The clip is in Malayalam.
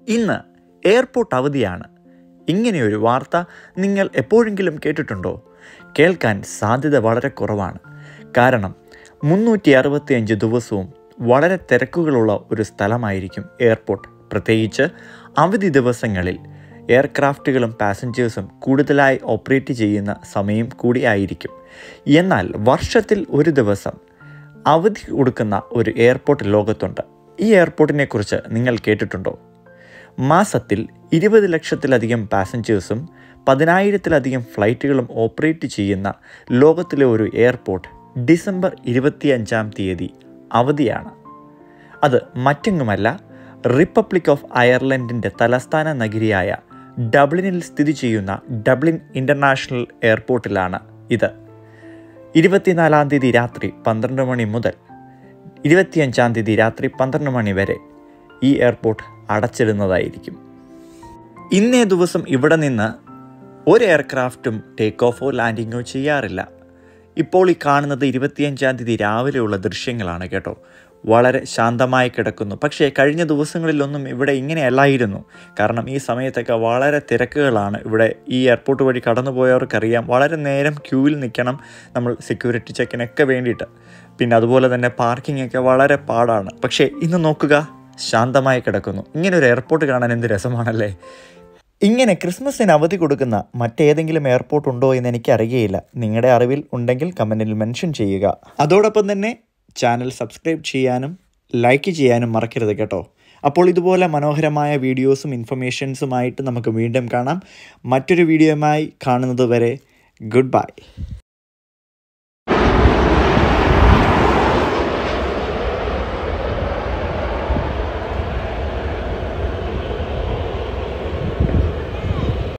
ഇന്ന് എയർപോർട്ട് അവധിയാണ് ഇങ്ങനെയൊരു വാർത്ത നിങ്ങൾ എപ്പോഴെങ്കിലും കേട്ടിട്ടുണ്ടോ കേൾക്കാൻ സാധ്യത വളരെ കുറവാണ് കാരണം മുന്നൂറ്റി അറുപത്തിയഞ്ച് ദിവസവും വളരെ തിരക്കുകളുള്ള ഒരു സ്ഥലമായിരിക്കും എയർപോർട്ട് പ്രത്യേകിച്ച് അവധി ദിവസങ്ങളിൽ എയർക്രാഫ്റ്റുകളും പാസഞ്ചേഴ്സും കൂടുതലായി ഓപ്പറേറ്റ് ചെയ്യുന്ന സമയം കൂടിയായിരിക്കും എന്നാൽ വർഷത്തിൽ ഒരു ദിവസം അവധി കൊടുക്കുന്ന ഒരു എയർപോർട്ട് ലോകത്തുണ്ട് ഈ എയർപോർട്ടിനെ കുറിച്ച് നിങ്ങൾ കേട്ടിട്ടുണ്ടോ മാസത്തിൽ ഇരുപത് ലക്ഷത്തിലധികം പാസഞ്ചേഴ്സും പതിനായിരത്തിലധികം ഫ്ലൈറ്റുകളും ഓപ്പറേറ്റ് ചെയ്യുന്ന ലോകത്തിലെ ഒരു എയർപോർട്ട് ഡിസംബർ ഇരുപത്തിയഞ്ചാം തീയതി അവധിയാണ് അത് മറ്റെങ്ങുമല്ല റിപ്പബ്ലിക് ഓഫ് അയർലൻഡിൻ്റെ തലസ്ഥാന നഗരിയായ ഡബ്ലിനിൽ സ്ഥിതി ചെയ്യുന്ന ഡബ്ലിൻ ഇൻ്റർനാഷണൽ എയർപോർട്ടിലാണ് ഇത് ഇരുപത്തിനാലാം തീയതി രാത്രി പന്ത്രണ്ട് മണി മുതൽ ഇരുപത്തിയഞ്ചാം തീയതി രാത്രി പന്ത്രണ്ട് മണി വരെ ഈ എയർപോർട്ട് അടച്ചിടുന്നതായിരിക്കും ഇന്നേ ദിവസം ഇവിടെ നിന്ന് ഒരു എയർക്രാഫ്റ്റും ടേക്ക് ഓഫോ ലാൻഡിങ്ങോ ചെയ്യാറില്ല ഇപ്പോൾ ഈ കാണുന്നത് ഇരുപത്തിയഞ്ചാം തീയതി രാവിലെയുള്ള ദൃശ്യങ്ങളാണ് കേട്ടോ വളരെ ശാന്തമായി കിടക്കുന്നു പക്ഷേ കഴിഞ്ഞ ദിവസങ്ങളിലൊന്നും ഇവിടെ ഇങ്ങനെയല്ലായിരുന്നു കാരണം ഈ സമയത്തൊക്കെ വളരെ തിരക്കുകളാണ് ഇവിടെ ഈ എയർപോർട്ട് വഴി കടന്നുപോയവർക്കറിയാം വളരെ നേരം ക്യൂവിൽ നിൽക്കണം നമ്മൾ സെക്യൂരിറ്റി ചെക്കിനൊക്കെ വേണ്ടിയിട്ട് പിന്നെ അതുപോലെ തന്നെ പാർക്കിംഗ് ഒക്കെ വളരെ പാടാണ് പക്ഷേ ഇന്ന് നോക്കുക ശാന്തമായി കിടക്കുന്നു ഇങ്ങനെ ഒരു എയർപോർട്ട് കാണാൻ എന്ത് രസമാണല്ലേ ഇങ്ങനെ ക്രിസ്മസിന് അവധി കൊടുക്കുന്ന മറ്റേതെങ്കിലും എയർപോർട്ട് ഉണ്ടോ എന്ന് എനിക്ക് അറിയുകയില്ല നിങ്ങളുടെ അറിവിൽ ഉണ്ടെങ്കിൽ കമൻറ്റിൽ മെൻഷൻ ചെയ്യുക അതോടൊപ്പം തന്നെ ചാനൽ സബ്സ്ക്രൈബ് ചെയ്യാനും ലൈക്ക് ചെയ്യാനും മറക്കരുത് കേട്ടോ അപ്പോൾ ഇതുപോലെ മനോഹരമായ വീഡിയോസും ഇൻഫർമേഷൻസുമായിട്ട് നമുക്ക് വീണ്ടും കാണാം മറ്റൊരു വീഡിയോയുമായി കാണുന്നത് വരെ ഗുഡ് ബൈ